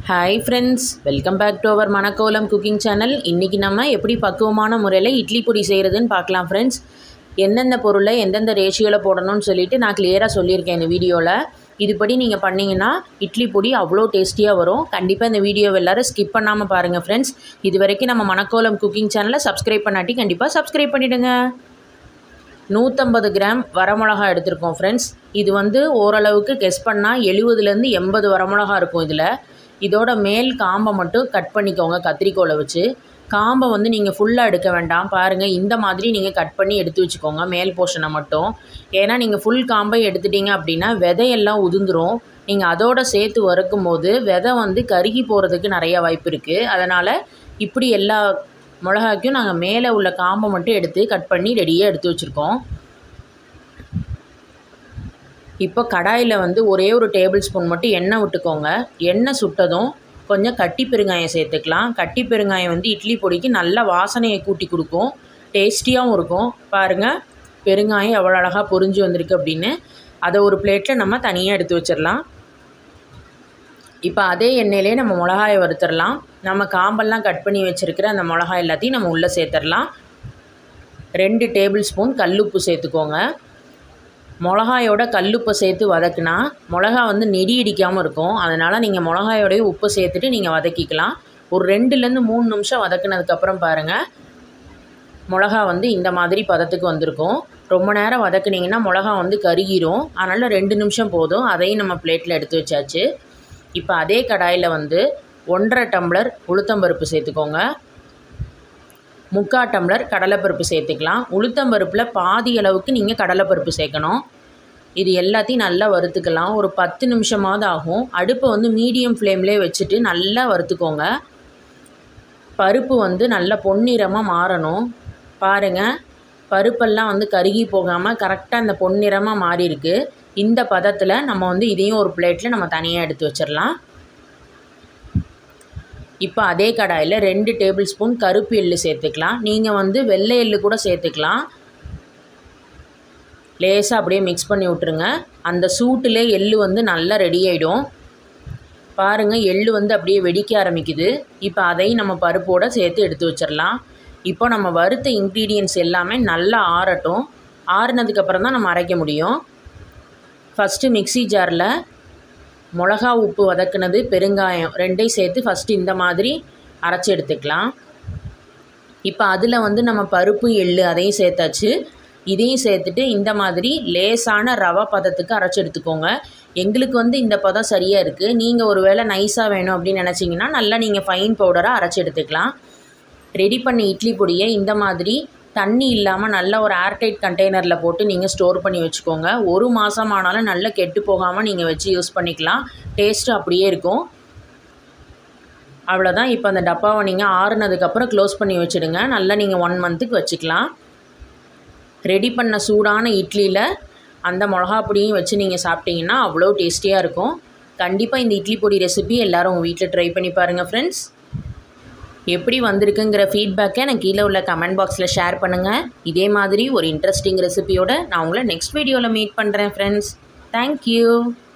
hi friends welcome back to our Manakkolam cooking channel இன்றைக்கி நம்ம எப்படி பக்குவமான முறையில் இட்லி பொடி செய்கிறதுன்னு பார்க்கலாம் ஃப்ரெண்ட்ஸ் எந்தெந்த பொருளை எந்தெந்த ரேஷியோவில் போடணும்னு சொல்லிட்டு நான் கிளியராக சொல்லியிருக்கேன் இந்த வீடியோவில் இதுபடி நீங்கள் பண்ணிங்கன்னா இட்லி பொடி அவ்வளோ டேஸ்டியாக வரும் கண்டிப்பாக இந்த வீடியோவை எல்லோரும் ஸ்கிப் பண்ணாமல் பாருங்கள் ஃப்ரெண்ட்ஸ் இது வரைக்கும் நம்ம மணக்கோலம் குக்கிங் சேனலை சப்ஸ்கிரைப் பண்ணாட்டி கண்டிப்பாக சப்ஸ்கிரைப் பண்ணிவிடுங்க நூற்றம்பது கிராம் வரமிளகா எடுத்திருக்கோம் ஃப்ரெண்ட்ஸ் இது வந்து ஓரளவுக்கு கெஸ் பண்ணால் எழுபதுலேருந்து எண்பது வரமிளகா இருக்கும் இதில் இதோட மேல் காம்பை மட்டும் கட் பண்ணிக்கோங்க கத்திரிக்கோலை வச்சு காம்பை வந்து நீங்கள் ஃபுல்லாக எடுக்க வேண்டாம் பாருங்கள் இந்த மாதிரி நீங்கள் கட் பண்ணி எடுத்து வச்சுக்கோங்க மேல் போர்ஷனை மட்டும் ஏன்னா நீங்கள் ஃபுல் காம்பை எடுத்துட்டீங்க அப்படின்னா விதையெல்லாம் உதிர்ந்துரும் நீங்கள் அதோட சேர்த்து வறுக்கும் போது விதை வந்து கருகி போகிறதுக்கு நிறைய வாய்ப்பு இருக்குது அதனால் இப்படி எல்லா மிளகாய்க்கும் நாங்கள் மேலே உள்ள காம்பை மட்டும் எடுத்து கட் பண்ணி ரெடியாக எடுத்து வச்சுருக்கோம் இப்போ கடாயில் வந்து ஒரே ஒரு டேபிள் ஸ்பூன் மட்டும் எண்ணெய் விட்டுக்கோங்க எண்ணெய் சுட்டதும் கொஞ்சம் கட்டி பெருங்காயம் சேர்த்துக்கலாம் கட்டி பெருங்காயம் வந்து இட்லி பொடிக்கு நல்ல வாசனையை கூட்டி கொடுக்கும் டேஸ்டியாகவும் இருக்கும் பாருங்கள் பெருங்காயம் எவ்வளோ அழகாக பொரிஞ்சு வந்திருக்கு அப்படின்னு அதை ஒரு பிளேட்டில் நம்ம தனியாக எடுத்து வச்சிடலாம் இப்போ அதே எண்ணெயிலே நம்ம மிளகாயை வறுத்துடலாம் நம்ம காம்பெல்லாம் கட் பண்ணி வச்சுருக்கிற அந்த மிளகாய் எல்லாத்தையும் நம்ம உள்ளே சேர்த்துடலாம் ரெண்டு டேபிள் ஸ்பூன் கல்லுப்பு சேர்த்துக்கோங்க மிளகாயோட கல்லுப்பை சேர்த்து வதக்குனா மிளகா வந்து நெடி இடிக்காமல் இருக்கும் அதனால் நீங்கள் மிளகாயோடைய உப்பை சேர்த்துட்டு நீங்கள் வதக்கிக்கலாம் ஒரு ரெண்டுலேருந்து மூணு நிமிஷம் வதக்குனதுக்கப்புறம் பாருங்கள் மிளகா வந்து இந்த மாதிரி பதத்துக்கு வந்திருக்கும் ரொம்ப நேரம் வதக்குனிங்கன்னா மிளகா வந்து கருகிரும் அதனால் ரெண்டு நிமிஷம் போதும் அதையும் நம்ம பிளேட்டில் எடுத்து வச்சாச்சு இப்போ அதே கடாயில் வந்து ஒன்றரை டம்ளர் உளுத்தம்பருப்பு சேர்த்துக்கோங்க முக்கால் டம்ளர் கடலைப்பருப்பு சேர்த்துக்கலாம் உளுத்தம்பருப்பில் பாதி அளவுக்கு நீங்கள் கடலைப்பருப்பு சேர்க்கணும் இது எல்லாத்தையும் நல்லா வறுத்துக்கலாம் ஒரு பத்து நிமிஷமாவது ஆகும் அடுப்பை வந்து மீடியம் ஃப்ளேம்லேயே வச்சுட்டு நல்லா வறுத்துக்கோங்க பருப்பு வந்து நல்ல பொன்னிறமாக மாறணும் பாருங்கள் பருப்பெல்லாம் வந்து கருகி போகாமல் கரெக்டாக இந்த பொன்னிறமாக மாறி இருக்கு இந்த பதத்தில் நம்ம வந்து இதையும் ஒரு பிளேட்டில் நம்ம தனியாக எடுத்து வச்சிடலாம் இப்போ அதே கடாயில் ரெண்டு டேபிள் ஸ்பூன் கருப்பு எள்ளு சேர்த்துக்கலாம் நீங்கள் வந்து வெள்ளை எள்ளு கூட சேர்த்துக்கலாம் லேசாக அப்படியே மிக்ஸ் பண்ணி விட்ருங்க அந்த சூட்டில் எள்ளு வந்து நல்லா ரெடி ஆகிடும் பாருங்கள் எள்ளு வந்து அப்படியே வெடிக்க ஆரம்பிக்குது இப்போ அதையும் நம்ம பருப்போடு சேர்த்து எடுத்து வச்சிடலாம் இப்போ நம்ம வறுத்த இன்க்ரீடியன்ஸ் எல்லாமே நல்லா ஆறட்டும் ஆறுனதுக்கப்புறம் தான் நம்ம அரைக்க முடியும் ஃபஸ்ட்டு மிக்சி ஜாரில் மிளகா உப்பு வதக்குனது பெருங்காயம் ரெண்டையும் சேர்த்து ஃபஸ்ட்டு இந்த மாதிரி அரைச்சி எடுத்துக்கலாம் இப்போ அதில் வந்து நம்ம பருப்பு எள்ளு அதையும் சேர்த்தாச்சு இதையும் சேர்த்துட்டு இந்த மாதிரி லேசான ரவை பதத்துக்கு அரைச்சி எடுத்துக்கோங்க எங்களுக்கு வந்து இந்த பதம் சரியாக இருக்குது நீங்கள் ஒரு வேளை நைஸாக வேணும் அப்படின்னு நினச்சிங்கன்னா நல்லா நீங்கள் ஃபைன் பவுடராக அரைச்சி எடுத்துக்கலாம் ரெடி பண்ண இட்லி பொடியை இந்த மாதிரி தண்ணி இல்லாமல் நல்ல ஒரு ஏர்டைட் கண்டெய்னரில் போட்டு நீங்கள் ஸ்டோர் பண்ணி வச்சுக்கோங்க ஒரு மாதம் ஆனாலும் நல்லா கெட்டு போகாமல் நீங்கள் வச்சு யூஸ் பண்ணிக்கலாம் டேஸ்ட்டு அப்படியே இருக்கும் அவ்வளோதான் இப்போ அந்த டப்பாவை நீங்கள் ஆறுனதுக்கப்புறம் க்ளோஸ் பண்ணி வச்சுடுங்க நல்லா நீங்கள் ஒன் மந்த்துக்கு வச்சுக்கலாம் ரெடி பண்ண சூடான இட்லியில் அந்த மிளகா பொடியும் வச்சு நீங்கள் சாப்பிட்டீங்கன்னா அவ்வளோ டேஸ்டியாக இருக்கும் கண்டிப்பாக இந்த இட்லி பொடி ரெசிபி எல்லோரும் உங்கள் வீட்டில் ட்ரை பண்ணி பாருங்கள் ஃப்ரெண்ட்ஸ் எப்படி வந்திருக்குங்கிற ஃபீட்பேக்கை எனக்கு கீழே உள்ள கமெண்ட் பாக்ஸில் ஷேர் பண்ணுங்கள் இதே மாதிரி ஒரு இன்ட்ரெஸ்டிங் ரெசிபியோட நான் உங்களை நெக்ஸ்ட் வீடியோவில் மீட் பண்ணுறேன் ஃப்ரெண்ட்ஸ் தேங்க்யூ